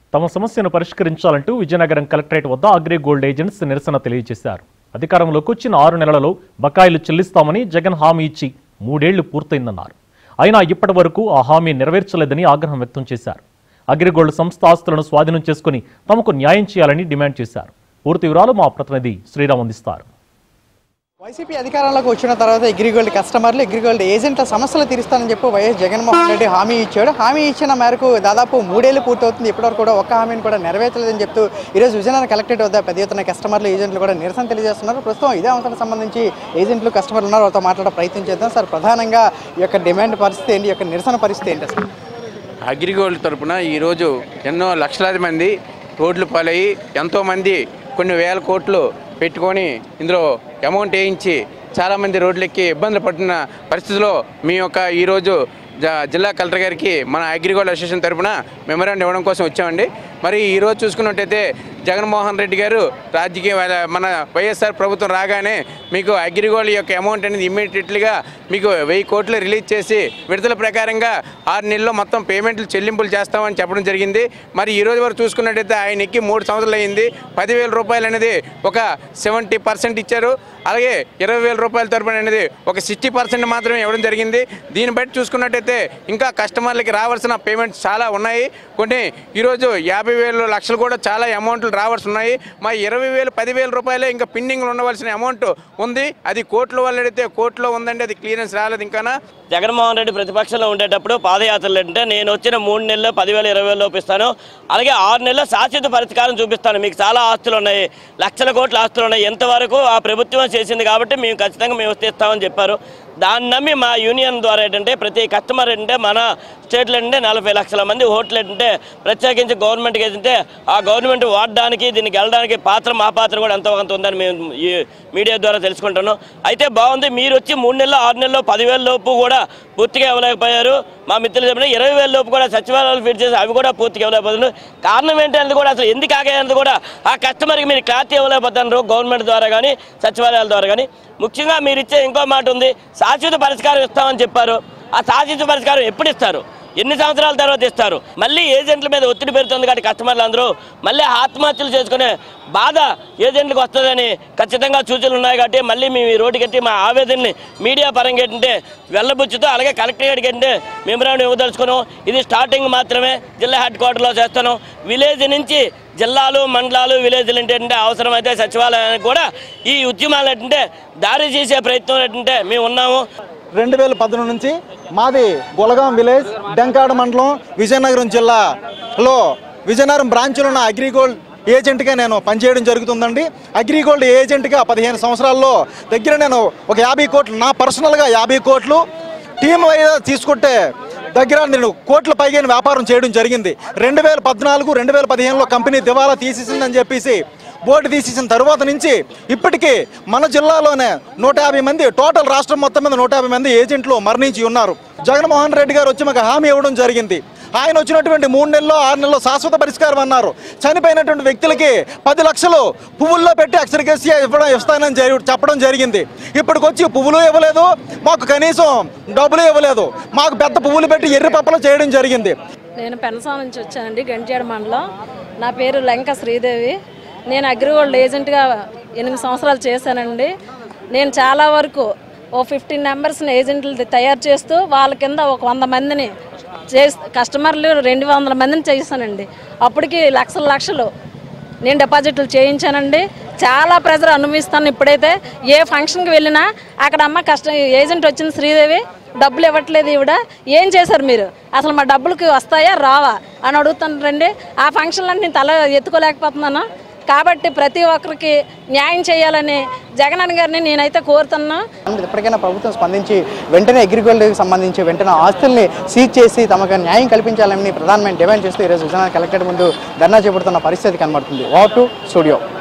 తమ సమస్యను పరిష్కరించాలంటూ విజయనగరం కలెక్టరేట్ వద్ద అగ్రి గోల్డ్ ఏజెంట్స్ నిరసన తెలియజేశారు అధికారంలోకి వచ్చిన ఆరు నెలలలో బకాయిలు చెల్లిస్తామని జగన్ హామీ ఇచ్చి మూడేళ్లు పూర్తయిందన్నారు అయినా ఇప్పటి వరకు ఆ హామీ నెరవేర్చలేదని ఆగ్రహం వ్యక్తం చేశారు అగ్రిగోల్డ్ సంస్థ ఆస్తులను స్వాధీనం చేసుకుని తమకు న్యాయం చేయాలని డిమాండ్ చేశారు పూర్తి వివరాలు మా ప్రతినిధి శ్రీరామ్ అందిస్తారు వైసీపీ అధికారంలోకి వచ్చిన తర్వాత అగ్రిగోల్డ్ కస్టమర్లు అగ్రిగోల్డ్ ఏజెంట్ల సమస్యలు తీరుస్తానని చెప్పి వైఎస్ జగన్మోహన్ రెడ్డి హామీ ఇచ్చాడు హామీ ఇచ్చిన మేరకు దాదాపు మూడేళ్లు పూర్తవుతుంది ఇప్పటివరకు కూడా ఒక్క హామీని కూడా నెరవేర్చలేదని చెప్తూ ఈరోజు విజయనగరం కలెక్టరేట్ వద్ద పెద్ద ఎత్తున కస్టమర్లు ఏజెంట్లు కూడా నిరసన తెలియజేస్తున్నారు ప్రస్తుతం ఇదే అంశానికి సంబంధించి ఏజెంట్లు కస్టమర్లు ఉన్నారు వారితో మాట్లాడే ప్రయత్నం చేద్దాం సార్ ప్రధానంగా ఈ యొక్క డిమాండ్ పరిస్థితి ఏంటి ఈ యొక్క నిరసన పరిస్థితి ఏంటి అసలు అగ్రిగోల్డ్ తరపున ఈరోజు ఎన్నో లక్షలాది మంది రోడ్లు పాలయ్యి ఎంతోమంది కొన్ని వేల కోట్లు పెట్టుకొని ఇందులో అమౌంట్ వేయించి చాలామంది రోడ్లెక్కి ఇబ్బందులు పడుతున్న పరిస్థితిలో మీ యొక్క ఈరోజు జ- జిల్లా కలెక్టర్ గారికి మన అగ్రిగోల్డ్ అసోసియేషన్ తరపున మెమరాండం ఇవ్వడం కోసం వచ్చామండి మరి ఈరోజు చూసుకున్నట్టయితే జగన్మోహన్ రెడ్డి గారు రాజకీయ వాళ్ళ- మన వైఎస్ఆర్ ప్రభుత్వం రాగానే మీకు అగ్రిగోల్డ్ యొక్క అమౌంట్ అనేది ఇమ్మీడియట్లీగా మీకు వెయ్యి కోట్లు రిలీజ్ చేసి విడుదల ప్రకారంగా ఆరు నెలల్లో మొత్తం పేమెంట్లు చెల్లింపులు చేస్తామని చెప్పడం జరిగింది మరి ఈ రోజు వరకు చూసుకున్నట్టయితే ఆయన ఎక్కి మూడు సంవత్సరాలు అయింది పదివేల రూపాయలు అనేది ఒక సెవెంటీ పర్సెంట్ ఇచ్చారు అలాగే ఇరవై వేల రూపాయల తరపున అనేది ఒక సిక్స్టీ పర్సెంట్ మాత్రమే ఇవ్వడం జరిగింది దీన్ని బట్టి చూసుకున్నట్టయితే ఇంకా కస్టమర్లకి రావాల్సిన పేమెంట్స్ చాలా ఉన్నాయి కొన్ని ఈరోజు యాభై వేలు లక్షలు కూడా చాలా అమౌంట్లు రావాల్సి ఉన్నాయి మా ఇరవై వేలు పదివేల రూపాయలే ఇంకా పెండింగ్లో ఉండవలసిన అమౌంట్ ఉంది అది కోర్టులో వాళ్ళు అడిగితే కోర్టులో ఉందండి అది క్లియరెన్స్ రాలేదు ఇంకానా జగన్మోహన్ రెడ్డి ప్రతిపక్షంలో ఉండేటప్పుడు పాదయాత్రలు అంటే నేను వచ్చిన మూడు నెలలు పదివేల ఇరవై వేలు లోపు ఇస్తాను అలాగే ఆరు నెలల శాశ్వత పరిష్కారం చూపిస్తాను మీకు చాలా ఆస్తులు ఉన్నాయి లక్షల కోట్ల ఆస్తులు ఉన్నాయి ఎంతవరకు ఆ ప్రభుత్వం చేసింది కాబట్టి మేము ఖచ్చితంగా మేము వస్తే ఇస్తామని చెప్పారు దాన్ని నమ్మి మా యూనియన్ ద్వారా ఏంటంటే ప్రతి కస్టమర్ ఏంటంటే మన స్టేట్లో ఏంటంటే నలభై లక్షల మంది ఓట్లు ఏంటంటే ప్రత్యేకించి గవర్నమెంట్కి ఏంటంటే ఆ గవర్నమెంట్ వాడడానికి దీనికి వెళ్ళడానికి పాత్ర మా పాత్ర కూడా ఎంతో కొంత ఉందని మేము ఈ మీడియా ద్వారా తెలుసుకుంటున్నాం అయితే బాగుంది మీరు వచ్చి మూడు నెలలు ఆరు నెలలు పదివేల లోపు కూడా పూర్తిగా ఇవ్వలేకపోయారు మా మిత్రులు చెప్పిన ఇరవై వేల లోపు కూడా సచివాలయాలు ఫీడ్ చేసి అవి కూడా పూర్తిగా ఇవ్వలేకపోతున్నారు కారణం ఏంటనేది కూడా అసలు ఎందుకు ఆగాయన్నది కూడా ఆ కస్టమర్కి మీరు క్లారిటీ ఇవ్వలేకపోతున్నారు గవర్నమెంట్ ద్వారా కానీ సచివాలయాల ద్వారా కానీ ముఖ్యంగా మీరు ఇచ్చే ఇంకో మాట ఉంది శాశ్వత పరిష్కారం ఇస్తామని చెప్పారు ఆ శాశ్వత పరిష్కారం ఎప్పుడు ఇస్తారు ఎన్ని సంవత్సరాల తర్వాత ఇస్తారు మళ్ళీ ఏజెంట్ల మీద ఒత్తిడి పెడుతుంది కాబట్టి కస్టమర్లు అందరూ మళ్ళీ ఆత్మహత్యలు చేసుకునే బాధ ఏజెంట్లకు వస్తుందని ఖచ్చితంగా సూచనలు ఉన్నాయి కాబట్టి మళ్ళీ మేము ఈ రోడ్డు కట్టి మా ఆవేదనని మీడియా పరంగా ఏంటంటే వెళ్ళబుచ్చుతో అలాగే కలెక్టరేట్కి ఏంటంటే మెమరాండం ఇవ్వదలుచుకున్నాం ఇది స్టార్టింగ్ మాత్రమే జిల్లా హెడ్ క్వార్టర్లో చేస్తాను విలేజ్ నుంచి జిల్లాలు మండలాలు విలేజ్లు ఏంటంటే అవసరమైతే సచివాలయానికి కూడా ఈ ఉద్యమాలు ఏంటంటే దారి చేసే ప్రయత్నం ఏంటంటే మేము ఉన్నాము రెండు వేల పద్దెనిమిది నుంచి మాది గొలగాం విలేజ్ డెంకాడ మండలం విజయనగరం జిల్లాలో విజయనగరం బ్రాంచ్లో ఉన్న అగ్రిగోల్డ్ ఏజెంట్గా నేను పనిచేయడం జరుగుతుందండి అగ్రిగోల్డ్ ఏజెంట్గా పదిహేను సంవత్సరాల్లో దగ్గర నేను ఒక యాభై కోట్లు నా పర్సనల్గా యాభై కోట్లు టీం వైజ్ తీసుకుంటే దగ్గర నేను కోట్ల పైగా వ్యాపారం చేయడం జరిగింది రెండు వేల పద్నాలుగు రెండు వేల పదిహేనులో కంపెనీ దివాలా తీసేసిందని చెప్పేసి బోర్డు తీసేసిన తర్వాత నుంచి ఇప్పటికీ మన జిల్లాలోనే నూట యాభై మంది టోటల్ రాష్ట్రం మొత్తం మీద నూట యాభై మంది ఏజెంట్లు మరణించి ఉన్నారు జగన్మోహన్ రెడ్డి గారు వచ్చి మాకు హామీ ఇవ్వడం జరిగింది ఆయన వచ్చినటువంటి మూడు నెలల్లో ఆరు నెలల్లో శాశ్వత పరిష్కారం అన్నారు చనిపోయినటువంటి వ్యక్తులకి పది లక్షలు పువ్వుల్లో పెట్టి అక్షరకేసి ఇవ్వడం ఇస్తానని జరి- చెప్పడం జరిగింది ఇప్పటికొచ్చి పువ్వులు ఇవ్వలేదు మాకు కనీసం డబ్బులు ఇవ్వలేదు మాకు పెద్ద పువ్వులు పెట్టి ఎర్రి పప్పలు చేయడం జరిగింది నేను పెనసా నుంచి వచ్చానండి గంట్యాడ మండలం నా పేరు లంక శ్రీదేవి నేను అగ్రిగోల్డ్ ఏజెంట్గా ఎనిమిది సంవత్సరాలు చేశానండి నేను చాలా వరకు ఓ ఫిఫ్టీన్ నెంబర్స్ని ఏజెంట్లు తయారు చేస్తూ వాళ్ళ కింద ఒక వంద మందిని చేసి కస్టమర్లు రెండు వందల మందిని చేశానండి అప్పటికి లక్షల లక్షలు నేను డిపాజిట్లు చేయించానండి చాలా ప్రెజర్ అనుభవిస్తాను ఇప్పుడైతే ఏ ఫంక్షన్కి వెళ్ళినా అక్కడ అమ్మ కష్ట ఏజెంట్ వచ్చింది శ్రీదేవి డబ్బులు ఇవ్వట్లేదు ఈవిడ ఏం చేశారు మీరు అసలు మా డబ్బులకి వస్తాయా రావా అని అడుగుతానండి ఆ ఫంక్షన్లో నేను తల ఎత్తుకోలేకపోతున్నాను కాబట్టి ప్రతి ఒక్కరికి న్యాయం చేయాలని జగనన్న గారిని నేనైతే కోరుతున్నా ఇప్పటికైనా ప్రభుత్వం స్పందించి వెంటనే అగ్రిగోల్డ్కి సంబంధించి వెంటనే ఆస్తుల్ని సీజ్ చేసి తమకు న్యాయం కల్పించాలని ప్రధానమైన డిమాండ్ చేస్తూ ఈరోజు విజయనగరం కలెక్టరేట్ ముందు ధర్నా చేపడుతున్న పరిస్థితి కనబడుతుంది ఓ టు స్టూడియో